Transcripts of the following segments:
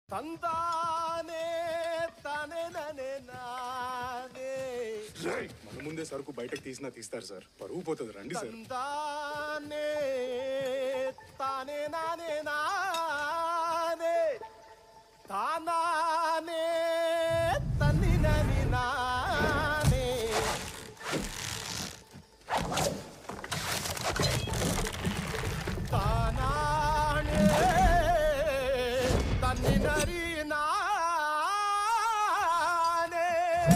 తందానే తనే ననే నానే రేయ్, మన ముందే సరుకు బయటకు తీసినా తీస్తారు సార్ పరువు పోతుంది రండి సార్ తందానే తానే నానే నానే తానానే తన్ని నని నానే తానానే తన్ని నరి నానే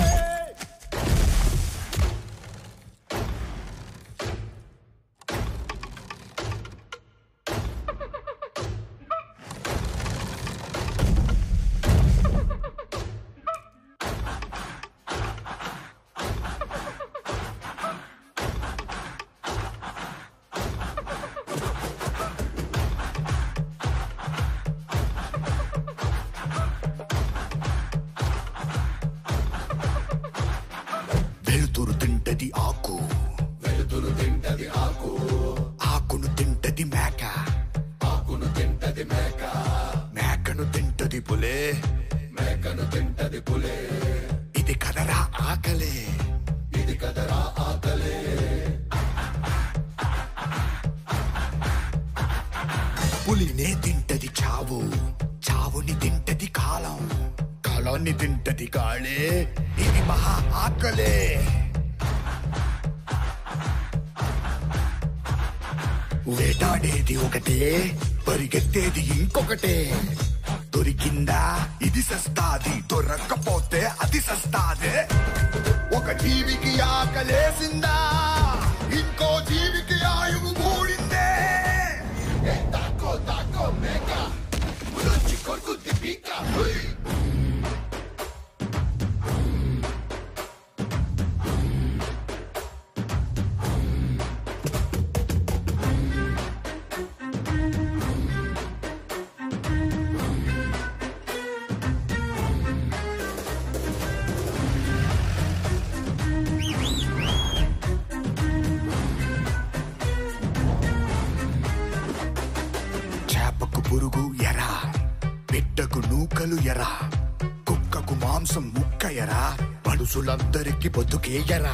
వెలుతురు తింటది ఆకు వెలుతురు తింటది ఆకు ఆకును తింటది మేక ఆకును తింటది మేక మేకను తింటది పులే మేకను తింటది పులే ఇది కదరా ఆకలే ఇది కదరా ఆకలే పులినే తింటది చావు చావుని తింటది కాలం కాలాన్ని తింటది కాళే ఇది మహా ఆకలే వేటాడేది ఒకటే పరిగెత్తేది ఇంకొకటే దొరికిందా ఇది సస్తాది దొరక్కపోతే అది సస్తాదే ఒక జీవికి ఆకలేసిందా ఇంకో జీవికి ఆయువు కూడిందే ఏ తాకో తాకో మేక ములొచ్చి కొరుకుద్ది పీక హుయ్. చేపకు పురుగు ఎరా బిడ్డకు నూకలు ఎరా కుక్కకు మాంసం ముక్క ఎరా మనుషులందరికి బతుకే ఎరా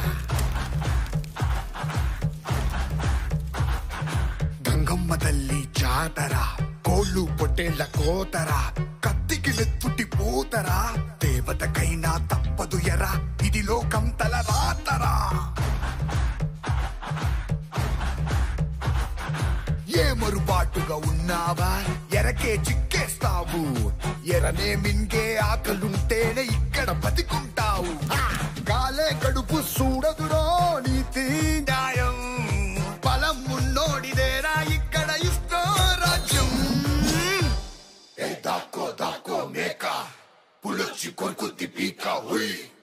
గంగమ్మ తల్లి జాతర కోళ్ళు పొట్టేళ్ల కోతరా కత్తికి నెత్తుటి పోతరా దేవతకైనా తప్పదు ఎరా ఇది లోకం తల రాతరా ఏ మరుబాటుగా ఉన్నావా ఎరకే చిక్కేస్తావు ఎరనే మింగే ఆకలుంటేనే ఇక్కడ బతికుంటావు ఆ! కాలే కడుపు చూడదురో నీతి న్యాయం బలం ఉన్నోడిదేరా ఇక్కడ ఇష్టో రాజ్యం ఏ దాక్కో దాక్కో మేక పులొచ్చి కొరుకుద్ది పీక హుయ్